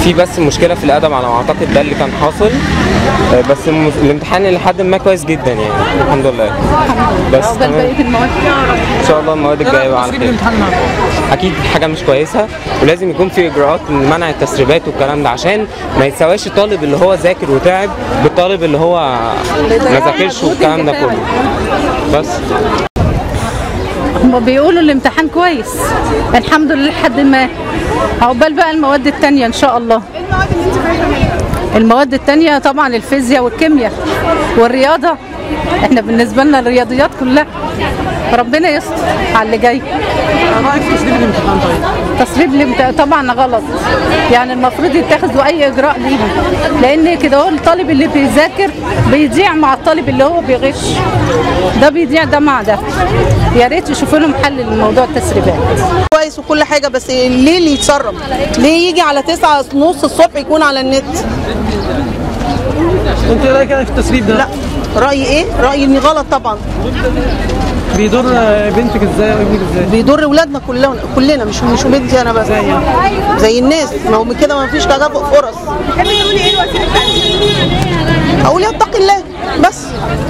في بس مشكله في الادب على ما اعتقد ده اللي كان حاصل آه، بس الم- الامتحان لحد ما كويس جدا يعني الحمد لله بس عقبال تمام بقيه المواد ان شاء الله المواد الجايه بقى على تسريب خير الامتحان النهارده اكيد حاجه مش كويسه ولازم يكون في اجراءات لمنع التسريبات والكلام ده عشان ما يتساواش الطالب اللي هو ذاكر وتعب بالطالب اللي هو ما ذاكرش والكلام ده كله بس هم بيقولوا الامتحان كويس الحمد لله لحد ما عقبال بقى المواد التانية ان شاء الله المواد التانية طبعا الفيزياء والكيمياء والرياضة احنا بالنسبة لنا الرياضيات كلها ربنا يستر على اللي جاي رايك في تسريب الامتحان طيب تسريب الامتحان طبعا غلط يعني المفروض يتخذوا اي اجراء ليهم لان كده هو الطالب اللي بيذاكر بيضيع مع الطالب اللي هو بيغش ده بيضيع ده مع ده يا ريت يشوفوا لهم حل لموضوع التسريبات كويس وكل حاجه بس ليه اللي يتسرب ليه يجي على تسعة نص الصبح يكون على النت انت ايه رايك يعني في التسريب ده؟ لا رايي ايه رايي اني غلط طبعا بيضر آه، بنتك ازاي وابنك ازاي؟ بيضر اولادنا كلنا كلنا مش مش بنتي انا بس زي الناس ما هو من كده ما فيش تكافؤ فرص اقول يتقي الله بس